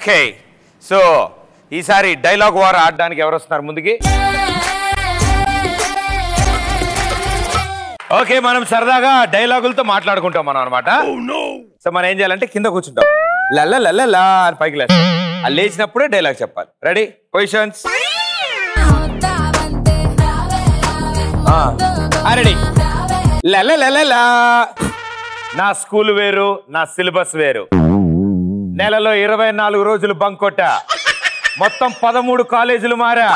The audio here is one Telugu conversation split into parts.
ఓకే సో ఈసారి డైలాగ్ వార్ ఆడడానికి ఎవరు వస్తున్నారు ముందుకి ఓకే మనం సరదాగా డైలాగులతో మాట్లాడుకుంటాం మనం అనమాట సో మనం ఏం చేయాలంటే కింద కూర్చుంటాం లల్ల లల్ల లా అని పైకి లేస్తాం ఆ లేచినప్పుడే డైలాగ్ చెప్పాలి రెడీ పొజిషన్స్ రెడీ లల్ల లల్ల లా నా స్కూల్ వేరు నా సిలబస్ వేరు నెలలో ఇరవై నాలుగు రోజులు బంక్ కొట్టా మొత్తం పదమూడు కాలేజీలు మారా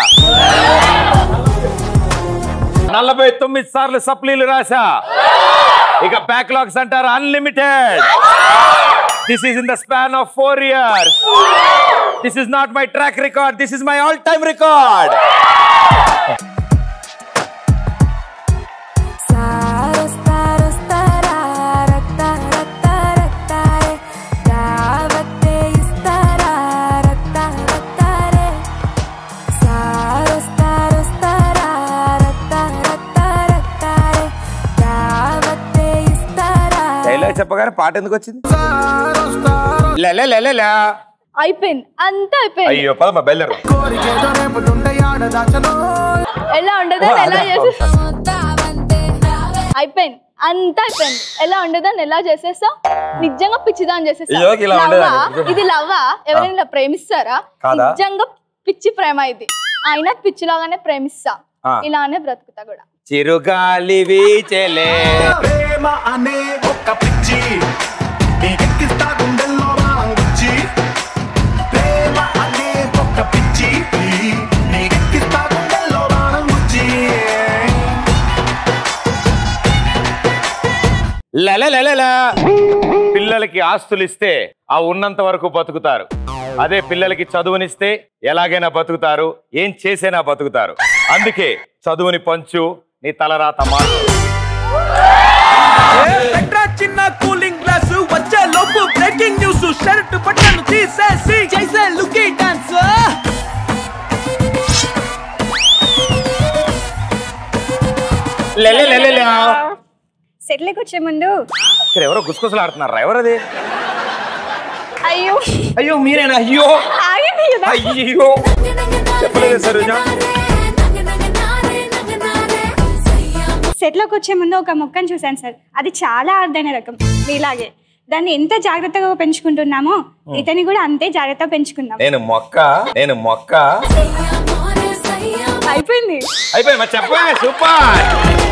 నలభై తొమ్మిది సార్లు సప్లీలు రాశా ఇక బ్యాక్లాగ్స్ అంటారు unlimited this is in the span of four years this is not my track record this is my all time record dialogue చెప్పగానే పాట ఎందుకు వచ్చింది లే లే లే లే అయిపోయింది అంతా అయిపోయింది అయ్యో పదమ్మా బయలుదేరు ఎలా ఉండదు ఎలా చేసి అయిపోయింది అంతా అయిపోయింది ఎలా ఉండదని ఎలా చేసేస్తావు నిజంగా పిచ్చిదాన్ని చేసేస్తా అయ్యో, ఇలా ఉండదా? ఇది లవ్వా ఎవరైనా ప్రేమిస్తారా కాదా? నిజంగా పిచ్చి ప్రేమ ఇది అయినా పిచ్చిలాగానే ప్రేమిస్తా ఆ. ఇలానే బ్రతుకుతా కూడా చిరుగాలి వీచెలే ప్రేమ అనే ఒక పిచ్చి నీకెక్కిస్తా గుండెల్లో రాంగుచ్చి ప్రేమ అనే ఒక పిచ్చి నీకెక్కిస్తా గుండెల్లో రాంగుచ్చి లలలలలా. పిల్లలకి ఆస్తులు ఇస్తే ఆ ఉన్నంత వరకు బతుకుతారు అదే పిల్లలకి చదువునిస్తే ఎలాగైనా బతుకుతారు ఏం చేసైనా బతుకుతారు అందుకే చదువుని పంచు నీ తలరాత మార్చు ఎట్రా చిన్న కూలింగ్ గ్లాస్ వచ్చే లోపు బ్రేకింగ్ న్యూస్ షర్ట్ బట్టను తీసేసి చేసే లుకీ డాన్స్ లలలలలా. సెట్లకి వచ్చే ముందు ఇక్కడ ఎవరో గుసగుసలు ఆడుతున్నారా ఎవరది అయ్యో అయ్యో మీరేనా అయ్యో ఆగండి కదా అయ్యో చెప్పలేదు సరోజ సెట్లోకి వచ్చే ముందు ఒక మొక్కను చూశాను సార్ అది చాలా అరుదైన రకం మీలాగే దాన్ని ఎంత జాగ్రత్తగా పెంచుకుంటున్నామో ఇతని కూడా అంతే జాగ్రత్తగా పెంచుకుందాం నేను మొక్క నేను మొక్క అయిపోయింది అయిపోయింది మరి చెప్పండి సూపర్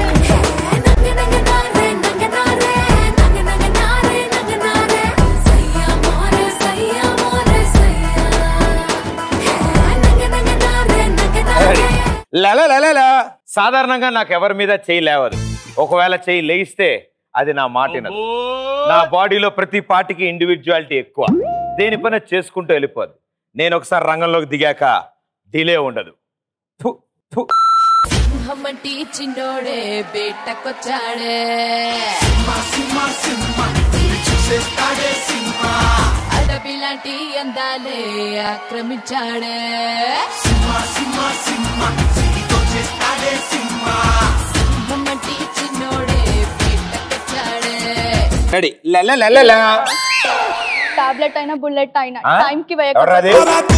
లలలలలా. సాధారణంగా నాకు ఎవరి మీద చేయి లేవదు ఒకవేళ చేయి లేయిస్తే అది నా మాటినదు నా బాడీలో ప్రతి పార్టీకి ఇండివిజువాలిటీ ఎక్కువ దేని పని చేసుకుంటూ వెళ్ళిపోదు నేను ఒకసారి రంగంలోకి దిగాక డిలే ఉండదు ఫు, ఫు. హమ్మటి చిన్నోడే బేటకొచ్చాడే అడవిలాంటి అందాలే ఆక్రమించాడే హమ్మటి చిన్నోడే బేటకొచ్చాడే రెడీ లలలలలా. టాబ్లెట్ అయినా బుల్లెట్ అయినా ఆ? టైం కి ఎవర్రాది?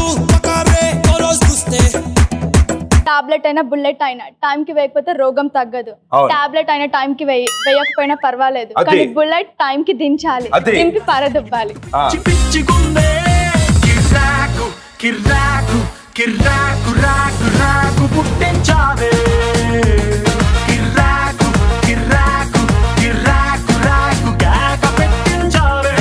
టాబ్లెట్ అయినా బుల్లెట్ అయినా టైం కి వేయకపోతే రోగం తగ్గదు అవును. టాబ్లెట్ అయినా టైం కి వేయ వేయకపోయినా పర్వాలేదు అది. కానీ బుల్లెట్ టైం కి దించాలి అది. దింపి పారదొబ్బాలి ఆ. పిచ్చి గుండె కిర్రాకు కిర్రాకు కిర్రాకు రాకు రాకు పుట్టించావే కిర్రాకు కిర్రాకు కిర్రాకు రాకు కేక పెట్టించావే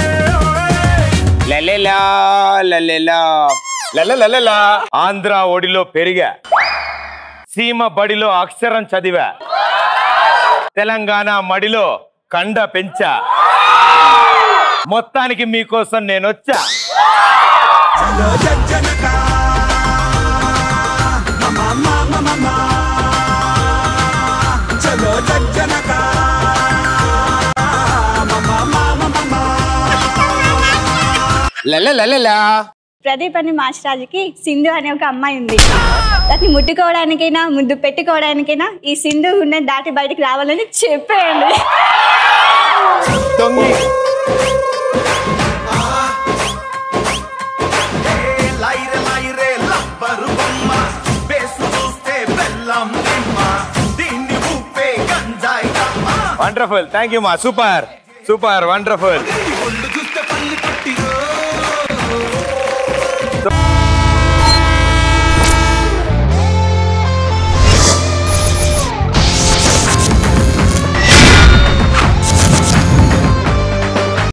లలలా, లలలా, లలలలలా. ఆంధ్ర ఒడిలో పెరిగా సీమ బడిలో అక్షరం చదివా తెలంగాణ మడిలో కండ పెంచా మొత్తానికి మీకోసం నేను వచ్చా లలలలలా. ప్రదీప్ అని మాస్టరాజుకి సింధు అనే ఒక అమ్మాయి ఉంది దాన్ని ముట్టుకోవడానికైనా ముద్దు పెట్టుకోవడానికైనా ఈ సింధు ఉన్న దాటి బయటికి రావాలని చెప్పేయండి దొంగి వండర్ఫుల్ థ్యాంక్ యూ మా సూపర్ సూపర్ వండర్ఫుల్